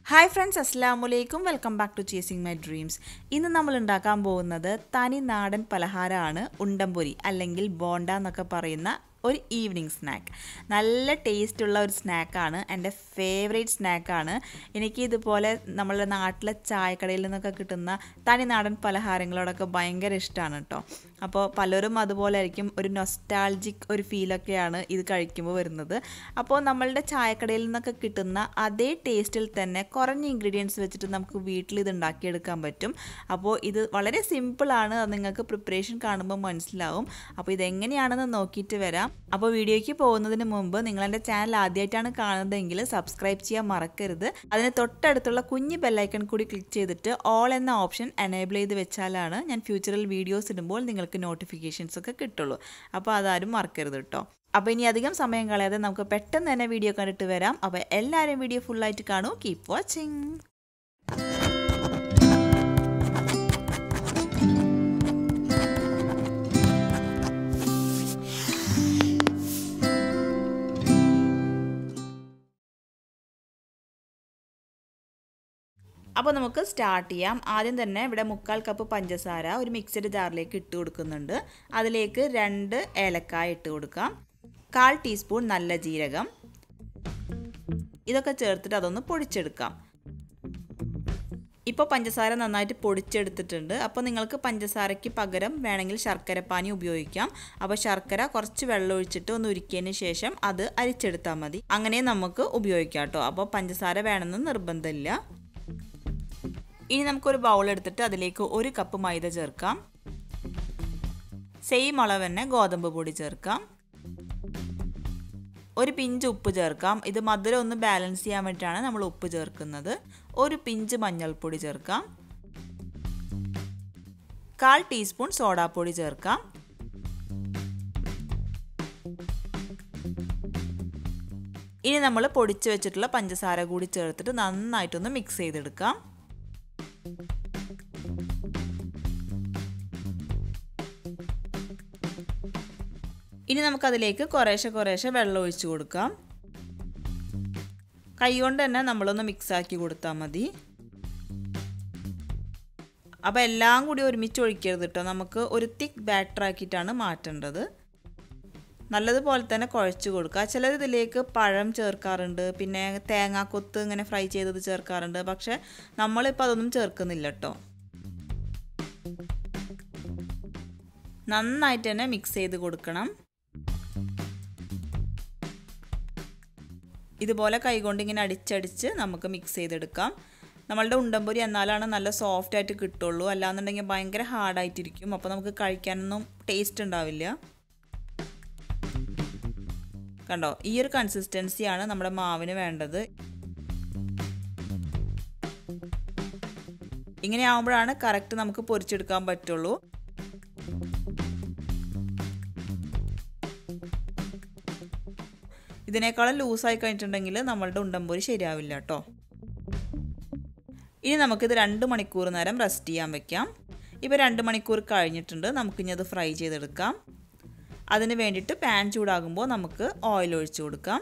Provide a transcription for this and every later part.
hi friends അസ്സാം വലൈക്കും welcome back to chasing my dreams ഇന്ന് നമ്മൾ ഉണ്ടാക്കാൻ പോകുന്നത് തനി നാടൻ പലഹാരമാണ് ഉണ്ടംപൊരി അല്ലെങ്കിൽ ബോണ്ട എന്നൊക്കെ പറയുന്ന ഒരു ഈവനിങ് സ്നാക്ക് നല്ല ടേസ്റ്റുള്ള ഒരു സ്നാക്കാണ് എൻ്റെ ഫേവറേറ്റ് സ്നാക്കാണ് എനിക്ക് ഇതുപോലെ നമ്മളുടെ നാട്ടിലെ ചായക്കടയിൽ നിന്നൊക്കെ കിട്ടുന്ന തനി നാടൻ പലഹാരങ്ങളോടൊക്കെ ഭയങ്കര ഇഷ്ടമാണ് കേട്ടോ അപ്പോൾ പലരും അതുപോലെ ആയിരിക്കും ഒരു നൊസ്റ്റാൾജിക് ഒരു ഫീലൊക്കെയാണ് ഇത് കഴിക്കുമ്പോൾ വരുന്നത് അപ്പോൾ നമ്മളുടെ ചായക്കടയിൽ നിന്നൊക്കെ കിട്ടുന്ന അതേ ടേസ്റ്റിൽ തന്നെ കുറഞ്ഞ ഇൻഗ്രീഡിയൻസ് വെച്ചിട്ട് നമുക്ക് വീട്ടിൽ ഇത് ഉണ്ടാക്കിയെടുക്കാൻ പറ്റും അപ്പോൾ ഇത് വളരെ സിമ്പിളാണ് അത് നിങ്ങൾക്ക് പ്രിപ്പറേഷൻ കാണുമ്പോൾ മനസ്സിലാവും അപ്പോൾ ഇതെങ്ങനെയാണെന്ന് നോക്കിയിട്ട് വരാം അപ്പോൾ വീഡിയോയ്ക്ക് പോകുന്നതിന് മുമ്പ് നിങ്ങൾ എൻ്റെ ചാനൽ ആദ്യമായിട്ടാണ് കാണുന്നതെങ്കിൽ സബ്സ്ക്രൈബ് ചെയ്യാൻ മറക്കരുത് അതിന് തൊട്ടടുത്തുള്ള കുഞ്ഞ് ബെല്ലൈക്കൺ കൂടി ക്ലിക്ക് ചെയ്തിട്ട് ഓൾ എന്ന ഓപ്ഷൻ എനേബിൾ ചെയ്ത് വെച്ചാലാണ് ഞാൻ ഫ്യൂച്ചറിൽ വീഡിയോസ് ഇടുമ്പോൾ നിങ്ങൾക്ക് നോട്ടിഫിക്കേഷൻസ് ഒക്കെ കിട്ടുള്ളൂ അപ്പോൾ അതാരും മറക്കരുത് കേട്ടോ അപ്പോൾ ഇനി അധികം സമയം കളയാതെ നമുക്ക് പെട്ടെന്ന് തന്നെ വീഡിയോ കണ്ടിട്ട് വരാം അപ്പോൾ എല്ലാവരും വീഡിയോ ഫുള്ളായിട്ട് കാണൂ കീപ്പ് വാച്ചിങ് അപ്പോൾ നമുക്ക് സ്റ്റാർട്ട് ചെയ്യാം ആദ്യം തന്നെ ഇവിടെ മുക്കാൽ കപ്പ് പഞ്ചസാര ഒരു മിക്സഡ് ജാറിലേക്ക് ഇട്ട് കൊടുക്കുന്നുണ്ട് അതിലേക്ക് രണ്ട് ഏലക്കായ ഇട്ട് കൊടുക്കാം കാൽ ടീസ്പൂൺ നല്ല ജീരകം ഇതൊക്കെ ചേർത്തിട്ട് അതൊന്ന് പൊടിച്ചെടുക്കാം ഇപ്പോൾ പഞ്ചസാര നന്നായിട്ട് പൊടിച്ചെടുത്തിട്ടുണ്ട് അപ്പോൾ നിങ്ങൾക്ക് പഞ്ചസാരയ്ക്ക് പകരം വേണമെങ്കിൽ ശർക്കരപ്പാനി ഉപയോഗിക്കാം അപ്പോൾ ശർക്കര കുറച്ച് വെള്ളം ഒഴിച്ചിട്ട് ഒന്ന് ഉരുക്കിയതിന് ശേഷം അത് അരിച്ചെടുത്താൽ മതി അങ്ങനെ നമുക്ക് ഉപയോഗിക്കാം കേട്ടോ അപ്പോൾ പഞ്ചസാര വേണമെന്ന് നിർബന്ധമില്ല ഇനി നമുക്കൊരു ബൗൾ എടുത്തിട്ട് അതിലേക്ക് ഒരു കപ്പ് മൈദ ചേർക്കാം സെയിം അളവ് തന്നെ ഗോതമ്പ് പൊടി ചേർക്കാം ഒരു പിഞ്ച് ഉപ്പ് ചേർക്കാം ഇത് മധുരം ഒന്ന് ബാലൻസ് ചെയ്യാൻ വേണ്ടിയിട്ടാണ് നമ്മൾ ഉപ്പ് ചേർക്കുന്നത് ഒരു പിഞ്ച് മഞ്ഞൾപ്പൊടി ചേർക്കാം കാൽ ടീസ്പൂൺ സോഡാപ്പൊടി ചേർക്കാം ഇനി നമ്മൾ പൊടിച്ചു വെച്ചിട്ടുള്ള പഞ്ചസാര കൂടി ചേർത്തിട്ട് നന്നായിട്ടൊന്ന് മിക്സ് ചെയ്തെടുക്കാം ഇനി നമുക്കതിലേക്ക് കുറേശ്ശെ കുറേശ്ശെ വെള്ളം ഒഴിച്ചു കൊടുക്കാം കൈകൊണ്ട് തന്നെ നമ്മളൊന്ന് മിക്സാക്കി കൊടുത്താൽ മതി അപ്പോൾ എല്ലാം കൂടി ഒരുമിച്ച് ഒഴിക്കരുത് കേട്ടോ നമുക്ക് ഒരു തിക്ക് ബാറ്റർ ആക്കിയിട്ടാണ് മാറ്റേണ്ടത് നല്ലതുപോലെ തന്നെ കുഴച്ച് കൊടുക്കുക ചിലർ ഇതിലേക്ക് പഴം ചേർക്കാറുണ്ട് പിന്നെ തേങ്ങാക്കൊത്ത് ഇങ്ങനെ ഫ്രൈ ചെയ്തത് ചേർക്കാറുണ്ട് പക്ഷേ നമ്മളിപ്പോൾ അതൊന്നും ചേർക്കുന്നില്ല കേട്ടോ നന്നായിട്ട് തന്നെ മിക്സ് ചെയ്ത് കൊടുക്കണം ഇതുപോലെ കൈകൊണ്ട് ഇങ്ങനെ അടിച്ചടിച്ച് നമുക്ക് മിക്സ് ചെയ്തെടുക്കാം നമ്മളുടെ ഉണ്ടമ്പൊരി എന്നാലാണ് നല്ല സോഫ്റ്റ് ആയിട്ട് കിട്ടുള്ളൂ അല്ലാന്നുണ്ടെങ്കിൽ ഭയങ്കര ഹാർഡായിട്ടിരിക്കും അപ്പോൾ നമുക്ക് കഴിക്കാനൊന്നും ടേസ്റ്റ് ഉണ്ടാവില്ല കണ്ടോ ഈ ഒരു കൺസിസ്റ്റൻസിയാണ് നമ്മുടെ മാവിന് വേണ്ടത് ഇങ്ങനെ ആകുമ്പോഴാണ് കറക്റ്റ് നമുക്ക് പൊരിച്ചെടുക്കാൻ പറ്റുള്ളൂ ഇതിനേക്കാളും ലൂസായി കഴിഞ്ഞിട്ടുണ്ടെങ്കിൽ നമ്മളുടെ ഉണ്ടമ്പൊരി ശരിയാവില്ല കേട്ടോ ഇനി നമുക്കിത് രണ്ട് മണിക്കൂർ നേരം റെസ്റ്റ് ചെയ്യാൻ വെക്കാം ഇപ്പോൾ രണ്ട് മണിക്കൂർ കഴിഞ്ഞിട്ടുണ്ട് നമുക്കിനി അത് ഫ്രൈ ചെയ്തെടുക്കാം അതിന് വേണ്ടിയിട്ട് പാൻ ചൂടാകുമ്പോൾ നമുക്ക് ഓയിൽ ഒഴിച്ചു കൊടുക്കാം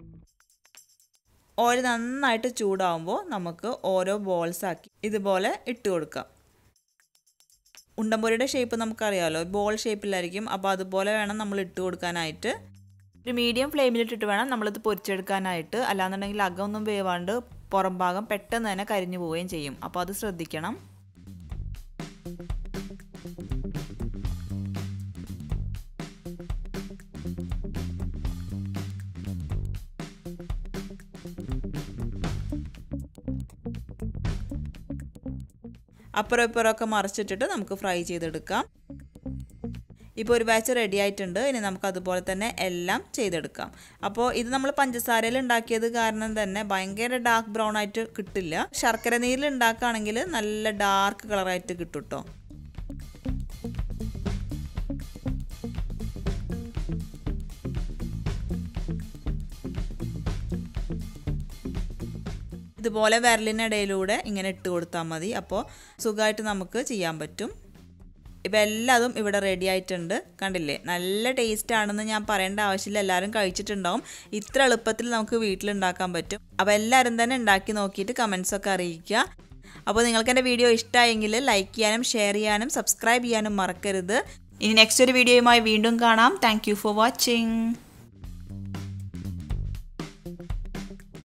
ഓയിൽ നന്നായിട്ട് ചൂടാകുമ്പോൾ നമുക്ക് ഓരോ ബോൾസ് ആക്കി ഇതുപോലെ ഇട്ട് കൊടുക്കാം ഉണ്ടമ്പൊരിയുടെ ഷേപ്പ് നമുക്കറിയാമല്ലോ ബോൾ ഷേപ്പിലായിരിക്കും അപ്പോൾ അതുപോലെ വേണം നമ്മൾ ഇട്ട് കൊടുക്കാനായിട്ട് ഒരു മീഡിയം ഫ്ലെയിമിലിട്ടിട്ട് വേണം നമ്മളിത് പൊരിച്ചെടുക്കാനായിട്ട് അല്ലാന്നുണ്ടെങ്കിൽ അകമൊന്നും വേവാണ്ട് പുറം ഭാഗം പെട്ടെന്ന് തന്നെ കരിഞ്ഞു പോവുകയും ചെയ്യും അപ്പോൾ അത് ശ്രദ്ധിക്കണം അപ്പുറം ഇപ്പുറമൊക്കെ മറിച്ചിട്ടിട്ട് നമുക്ക് ഫ്രൈ ചെയ്തെടുക്കാം ഇപ്പോൾ ഒരു ബാച്ച് റെഡി ആയിട്ടുണ്ട് ഇനി നമുക്ക് അതുപോലെ തന്നെ എല്ലാം ചെയ്തെടുക്കാം അപ്പോൾ ഇത് നമ്മൾ പഞ്ചസാരയിൽ ഉണ്ടാക്കിയത് കാരണം തന്നെ ഭയങ്കര ഡാർക്ക് ബ്രൗൺ ആയിട്ട് കിട്ടില്ല ശർക്കര നീരിൽ ഉണ്ടാക്കുകയാണെങ്കിൽ നല്ല ഡാർക്ക് കളറായിട്ട് കിട്ടും കേട്ടോ ഇതുപോലെ വിരലിനിടയിലൂടെ ഇങ്ങനെ ഇട്ട് കൊടുത്താൽ മതി അപ്പോൾ സുഖമായിട്ട് നമുക്ക് ചെയ്യാൻ പറ്റും ഇപ്പം എല്ലാതും ഇവിടെ റെഡി ആയിട്ടുണ്ട് കണ്ടില്ലേ നല്ല ടേസ്റ്റ് ആണെന്ന് ഞാൻ പറയേണ്ട ആവശ്യമില്ല എല്ലാവരും കഴിച്ചിട്ടുണ്ടാവും ഇത്ര എളുപ്പത്തിൽ നമുക്ക് വീട്ടിലുണ്ടാക്കാൻ പറ്റും അപ്പോൾ എല്ലാവരും തന്നെ ഉണ്ടാക്കി നോക്കിയിട്ട് കമൻസ് ഒക്കെ അറിയിക്കുക അപ്പോൾ നിങ്ങൾക്ക് എൻ്റെ വീഡിയോ ഇഷ്ടമായെങ്കിൽ ലൈക്ക് ചെയ്യാനും ഷെയർ ചെയ്യാനും സബ്സ്ക്രൈബ് ചെയ്യാനും മറക്കരുത് ഇനി നെക്സ്റ്റ് ഒരു വീഡിയോയുമായി വീണ്ടും കാണാം താങ്ക് ഫോർ വാച്ചിങ്